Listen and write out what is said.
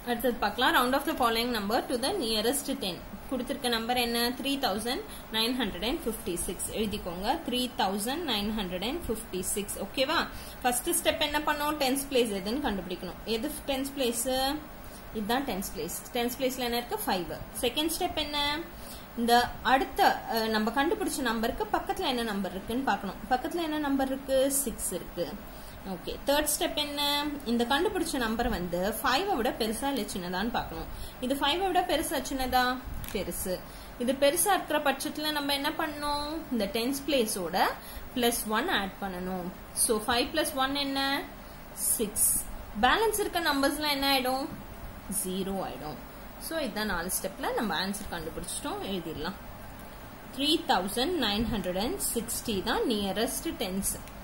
அடுத்தது பார்க்கலாம் round off the following number to the nearest ten கொடுத்திருக்க நம்பர் என்ன three thousand nine hundred and fifty six எழுதிக்கோங்க three thousand nine hundred and fifty six ஓகேவா first step என்ன பண்ணோம் tens place எதுன்னு கண்டுபிடிக்கணும் எது டென்ஸ் பிளேஸ் இதுதான் டென்ஸ் பிளேஸ் டென்ஸ் பிளேஸ்ல என்ன இருக்கு ஃபைவ் செகண்ட் ஸ்டெப் என்ன இந்த அடுத்த அஹ், நம்ம கண்டுபிடிச்ச நம்பருக்கு பக்கத்துல என்ன நம்பர் இருக்குன்னு பார்க்கணும் பக்கத்துல என்ன நம்பர் இருக்கு சிக்ஸ் இருக்கு ஓகே தேர்ட் ஸ்டெப் என்ன இந்த கண்டுபிடிச்ச நம்பர் வந்து ஃபைவை விட பெருசா இல்ல சின்னதான்னு பார்க்கணும் இது ஃபைவை விட பெருசா சின்னதா பெருசு இது பெருசா இருக்கிற பட்சத்துல நம்ம என்ன பண்ணணும் இந்த டென்ஸ் பிளேஸோட பிளஸ் ஒன் ஆட் பண்ணணும் ஸோ ஃபைவ் பிளஸ் ஒன் என்ன சிக்ஸ் பேலன்ஸ் இருக்க நம்பர்ஸ்லாம் என்ன ஆயிடும் ஜீரோ ஆயிடும் ஸோ இதுதான் நாலு ஸ்டெப்ல நம்ம ஆன்சர் கண்டுபிடிச்சிட்டோம் எழுதிடலாம் three thousand nine hundred and sixty தான் நியரஸ்ட் டென்ஸ்